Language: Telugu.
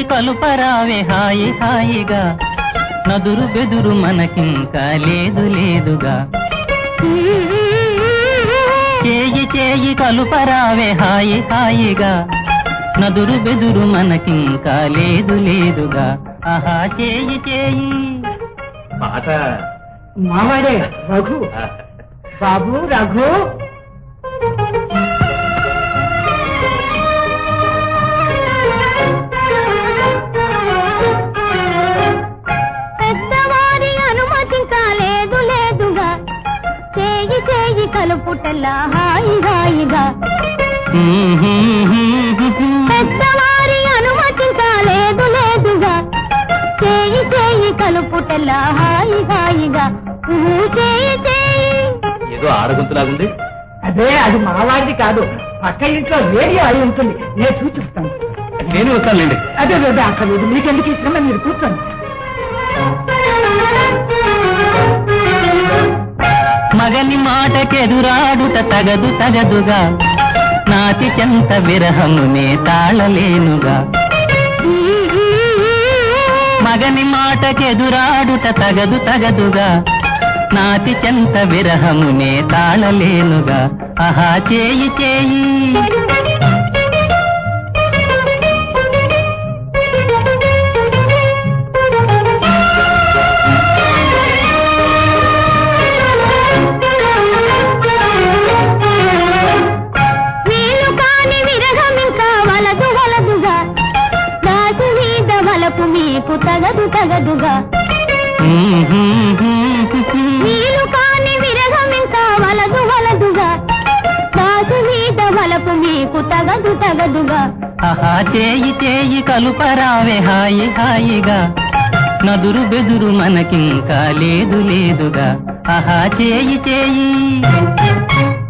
కలుపరావే హాయి హాయిగా నదురు బెదురు మనకింకా లేదు లేదుగా చేయి చేయి కలుపరావే హాయి హాయిగా నదురు బెదురు మనకింకా లేదు లేదుగా ఆహా చేయి చేయి పాట మావాడే రఘు బాబు రఘు పెద్దవారి అనుమతింకా లేదు లేదుగా చేయి చేయి కలుపుటల్లా హాయి హాయిగా పెద్దవారి అనుమతింకా లేదు లేదుగా చేయి చేయి కలుపుటల్లా హాయి హాయిగా ఊ చేయి చేయి ఏదో ఆడగొంతులాగుంది అదే అది మావాడిది కాదు పక్క ఇంట్లో రేడియో అయి ఉంటుంది నేను చూపిస్తాను నేను వస్తానులేండి అదే అదే అక్కడ లేదు మీకెందుకు ఇష్టమో మీరు కూర్చోండి మగని మాటకెదురాడుట తగదు తగదుగా నాతి చెంత విరహమునే తాళలేనుగా మగని మాటకెదురాడుట తగదు తగదుగా నాతి చెంత విరహమునే తాళలేనుగా ఆహా చేయి చేయి వీలు కాని విరహం ఇంకా వలదు వలదుగా రాజు మీద వలపు మీకు తగదు తగదుగా వీలు కాని విరహం ఇంకా వలదు వలదుగా రాజు మీద వలపు మీకు తగదు తగదుగా ఆహా చేయి చేయి కలుపరావే హాయి హాయిగా నదురు బెదురు మనకింకా లేదు లేదుగా ఆహా చేయి చేయి